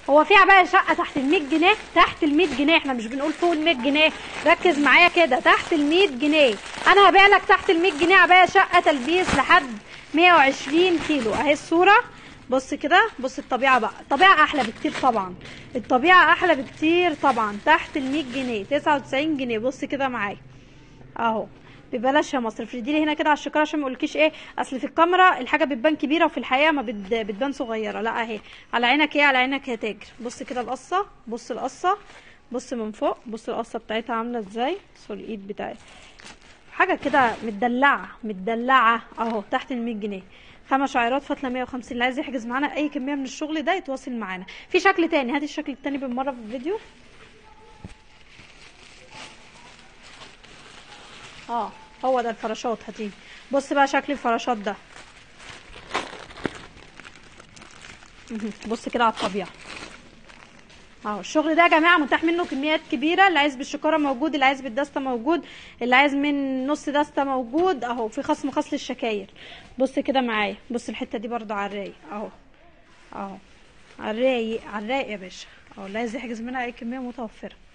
هو في عبايه شقه تحت ال 100 جنيه تحت ال 100 جنيه احنا مش بنقول فوق ال 100 جنيه ركز معايا كده تحت ال 100 جنيه انا هبيع لك تحت ال 100 جنيه عبايه شقه تلبيس لحد 120 كيلو اهي الصوره بص كده بص الطبيعه بقى الطبيعه احلى بكتير طبعا الطبيعه احلى بكتير طبعا تحت ال 100 جنيه 99 جنيه بص كده معايا اهو ببلاش يا مصر افردي لي هنا كده على الشكاره عشان ما اقولكيش ايه اصل في الكاميرا الحاجه بتبان كبيره وفي الحقيقه ما بت- بتبان صغيره لا اهي على عينك ايه على عينك يا تاجر بص كده القصه بص القصه بص من فوق بص القصه بتاعتها عامله ازاي بص الايد بتاعتها حاجه كده متدلعه متدلعه اهو تحت ال 100 جنيه خمس شعيرات فتله 150 اللي عايز يحجز معانا اي كميه من الشغل ده يتواصل معانا في شكل تاني هاتي الشكل التاني بالمره في الفيديو اه هو ده الفراشات هاتيه بص بقى شكل الفراشات ده مهم. بص كده على الطبيعه اهو الشغل ده يا جماعه متاح منه كميات كبيره اللي عايز بالشكاره موجود اللي عايز بالدسته موجود اللي عايز من نص دسته موجود اهو في خصم خاص للشكاير بص كده معايا بص الحته دي برضو على الرايق اهو اهو على الرايق على الرايق يا باشا اهو اللي عايز يحجز منها اي كميه متوفره